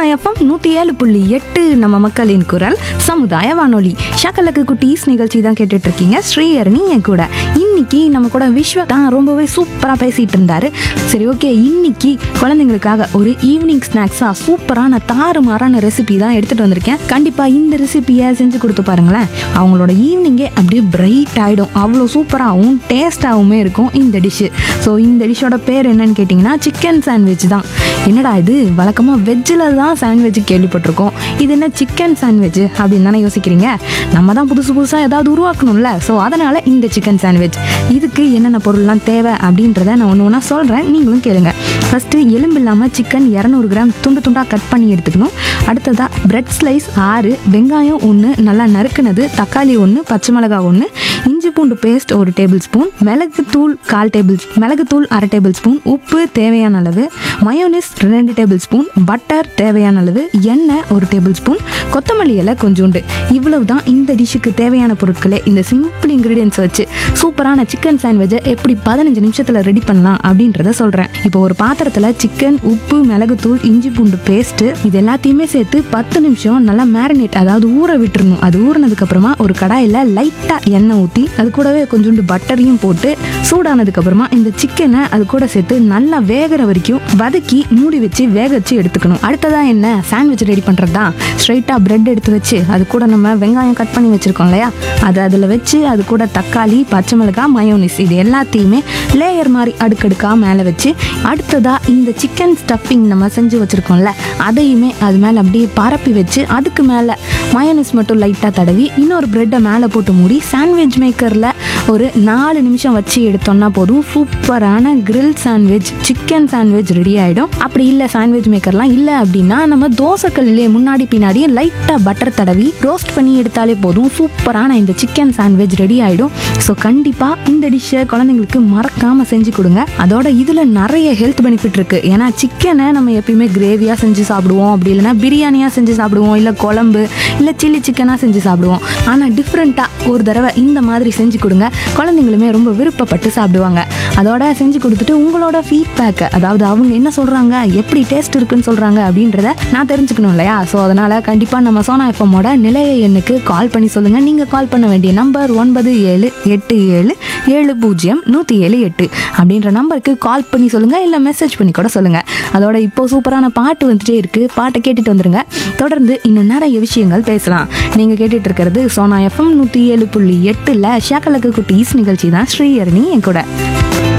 FM நூற்றி ஏழு புள்ளி எட்டு நம்ம மக்களின் குரல் சமுதாய வானொலி ஷக்கலக்கு குட்டீஸ் நிகழ்ச்சி தான் கேட்டுட்டு இருக்கீங்க ஸ்ரீஹரணி என் கூட இன்னைக்கு நம்ம கூட விஸ்வ தான் ரொம்பவே சூப்பராக பேசிட்டு இருந்தாரு சரி ஓகே இன்னைக்கு குழந்தைங்களுக்காக ஒரு ஈவினிங் ஸ்நாக்ஸாக சூப்பரான தாறுமாறான ரெசிபி தான் எடுத்துட்டு வந்திருக்கேன் கண்டிப்பாக இந்த ரெசிபியை செஞ்சு கொடுத்து பாருங்களேன் அவங்களோட ஈவினிங்கே அப்படியே பிரைட் ஆகிடும் அவ்வளோ சூப்பராகவும் டேஸ்டாகவுமே இருக்கும் இந்த டிஷ்ஷு ஸோ இந்த டிஷ்ஷோட பேர் என்னன்னு கேட்டிங்கன்னா சிக்கன் சாண்ட்விச் தான் என்னடா இது வழக்கமாக வெஜ்ஜில் தான் சாண்ட்விச் கேள்விப்பட்டிருக்கோம் இது என்ன சிக்கன் சாண்ட்விச் அப்படின்னு தானே யோசிக்கிறீங்க நம்ம தான் புதுசு புதுசாக ஏதாவது உருவாக்கணும்ல ஸோ அதனால் இந்த சிக்கன் சாண்ட்விச் இதுக்கு என்னென்ன பொருள்லாம் தேவை அப்படின்றத நான் ஒன்று ஒன்றா சொல்கிறேன் நீங்களும் கேளுங்க ஃபஸ்ட்டு எலும்பு இல்லாமல் சிக்கன் இரநூறு கிராம் துண்டு துண்டாக கட் பண்ணி எடுத்துக்கணும் அடுத்ததாக பிரெட் ஸ்லைஸ் ஆறு வெங்காயம் ஒன்று நல்லா நறுக்குனது தக்காளி ஒன்று பச்சை மிளகாய் ஒன்று இஞ்சி பூண்டு பேஸ்ட் ஒரு டேபிள் ஸ்பூன் மிளகுத்தூள் கால் டேபிள் மிளகுத்தூள் அரை டேபிள் ஸ்பூன் உப்பு தேவையான அளவு மயோனிஸ் ரெண்டு டேபிள் ஸ்பூன் பட்டர் தேவையான அளவு எண்ணெய் ஒரு டேபிள் ஸ்பூன் கொத்தமல்லி இலை கொஞ்சோண்டு இவ்வளவு தான் இந்த டிஷ்ஷுக்கு தேவையான பொருட்களே இந்த சிம்பிள் இன்க்ரீடியன்ஸ் வச்சு சூப்பரான சிக்கன் சாண்ட்விச்சை எப்படி பதினஞ்சு நிமிஷத்தில் ரெடி பண்ணலாம் அப்படின்றத சொல்கிறேன் இப்போ ஒரு பாத்திரத்தில் சிக்கன் உப்பு மிளகுத்தூள் இஞ்சி பூண்டு பேஸ்ட்டு இது எல்லாத்தையுமே சேர்த்து பத்து நிமிஷம் நல்லா மேரினேட் அதாவது ஊற விட்டுறணும் அது ஊறினதுக்கு அப்புறமா ஒரு கடாயில் லைட்டாக எண்ணெய் ஊற்றி அது கூடவே கொஞ்சோண்டு பட்டரையும் போட்டு சூடானதுக்கு அப்புறமா இந்த சிக்கனை அது கூட சேர்த்து நல்லா வேகிற வரைக்கும் வதக்கி மூடி வச்சு வேக வச்சு எடுத்துக்கணும் அடுத்ததா என்ன சாண்ட்விச் ரெடி பண்ணுறது தான் ஸ்ட்ரைட்டாக பிரெட் எடுத்து வச்சு அது கூட நம்ம வெங்காயம் கட் பண்ணி வச்சுருக்கோம் இல்லையா அதை அதில் வச்சு அது கூட தக்காளி பச்சை மிளகாய் மயோனிஸ் இது எல்லாத்தையுமே லேயர் மாதிரி அடுக்கடுக்காக மேலே வச்சு அடுத்ததாக இந்த சிக்கன் ஸ்டஃபிங் நம்ம செஞ்சு வச்சுருக்கோம்ல அதையுமே அது மேலே அப்படியே பரப்பி வச்சு அதுக்கு மேலே மயோனிஸ் மட்டும் லைட்டாக தடவி இன்னொரு ப்ரெட்டை மேலே போட்டு மூடி சாண்ட்விச் மேக்கரில் ஒரு நாலு நிமிஷம் வச்சு எடுத்தோம்னா போதும் சூப்பரான grill sandwich chicken sandwich ready ஆகிடும் அப்படி இல்லை சாண்ட்விச் மேக்கர்லாம் இல்லை அப்படின்னா நம்ம தோசைக்கல்லே முன்னாடி பின்னாடி லைட்டாக பட்டர் தடவி ரோஸ்ட் பண்ணி எடுத்தாலே போதும் சூப்பரான இந்த சிக்கன் சாண்ட்விச் ரெடி ஆகிடும் ஸோ கண்டிப்பாக இந்த டிஷ்ஷை குழந்தைங்களுக்கு மறக்காமல் செஞ்சு கொடுங்க அதோட இதில் நிறைய ஹெல்த் பெனிஃபிட் இருக்குது ஏன்னா சிக்கனை நம்ம எப்பயுமே கிரேவியாக செஞ்சு சாப்பிடுவோம் அப்படி இல்லைன்னா பிரியாணியாக செஞ்சு சாப்பிடுவோம் இல்லை குழம்பு இல்லை சில்லி சிக்கனாக செஞ்சு சாப்பிடுவோம் ஆனால் டிஃப்ரெண்ட்டாக ஒரு தடவை இந்த மாதிரி செஞ்சு கொடுங்க குழந்தைங்களுமே ரொம்ப விருப்பப்பட்டு சாப்பிடுவாங்க அதோட செஞ்சு கொடுத்துட்டு உங்களோட ஃபீட்பேக்கை அதாவது அவங்க என்ன சொல்கிறாங்க எப்படி டேஸ்ட் இருக்குன்னு சொல்கிறாங்க அப்படின்றத நான் தெரிஞ்சுக்கணும் இல்லையா ஸோ அதனால் கண்டிப்பாக நம்ம சோனா எஃப்எம்மோட நிலைய எண்ணுக்கு கால் பண்ணி சொல்லுங்கள் நீங்கள் கால் பண்ண வேண்டிய நம்பர் ஒன்பது ஏழு எட்டு ஏழு ஏழு பூஜ்ஜியம் நூற்றி ஏழு எட்டு அப்படின்ற நம்பருக்கு கால் பண்ணி சொல்லுங்கள் இல்லை மெசேஜ் பண்ணி கூட சொல்லுங்கள் அதோட இப்போ சூப்பரான பாட்டு வந்துட்டே இருக்குது பாட்டை கேட்டுட்டு வந்துருங்க தொடர்ந்து இன்னும் நிறைய விஷயங்கள் பேசலாம் நீங்கள் கேட்டுட்டு இருக்கிறது சோனா எஃப்எம் நூற்றி ஏழு புள்ளி எட்டில் ஷாக்கலக்கு குட்டீஸ் நிகழ்ச்சி தான் ஸ்ரீஹரணி என் கூட